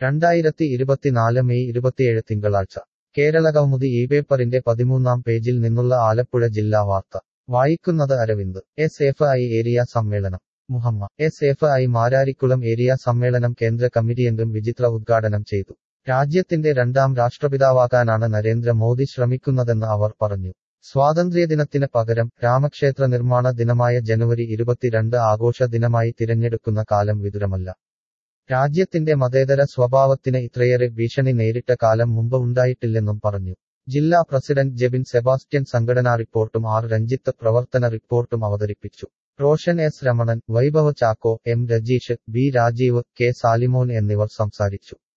രണ്ടായിരത്തി ഇരുപത്തിനാല് മെയ് ഇരുപത്തിയേഴ് തിങ്കളാഴ്ച കേരളകൗമുദി ഈ പേപ്പറിന്റെ പതിമൂന്നാം പേജിൽ നിന്നുള്ള ആലപ്പുഴ ജില്ലാ വാർത്ത വായിക്കുന്നത് Aravind S F I area സമ്മേളനം Muhamma S F I Mararikulam area സമ്മേളനം കേന്ദ്ര കമ്മിറ്റിയംഗം വിചിത്ര ഉദ്ഘാടനം ചെയ്തു രാജ്യത്തിന്റെ രണ്ടാം രാഷ്ട്രപിതാവാകാനാണ് നരേന്ദ്രമോദി ശ്രമിക്കുന്നതെന്ന് അവർ പറഞ്ഞു സ്വാതന്ത്ര്യദിനത്തിന് പകരം രാമക്ഷേത്ര നിർമ്മാണ ദിനമായ ജനുവരി ഇരുപത്തിരണ്ട് ആഘോഷ ദിനമായി തിരഞ്ഞെടുക്കുന്ന കാലം വിദുരമല്ല രാജ്യത്തിന്റെ മതേതര സ്വഭാവത്തിന് ഇത്രയേറെ ഭീഷണി നേരിട്ട കാലം മുമ്പ് ഉണ്ടായിട്ടില്ലെന്നും പറഞ്ഞു ജില്ലാ പ്രസിഡന്റ് ജെബിൻ സെബാസ്റ്റ്യൻ സംഘടനാ റിപ്പോർട്ടും ആർ രഞ്ജിത്ത് പ്രവർത്തന റിപ്പോർട്ടും അവതരിപ്പിച്ചു Roshan S Ramanan Vaibhav Chacko M Rajeesh B Rajeev K Salimon എന്നിവർ സംസാരിച്ചു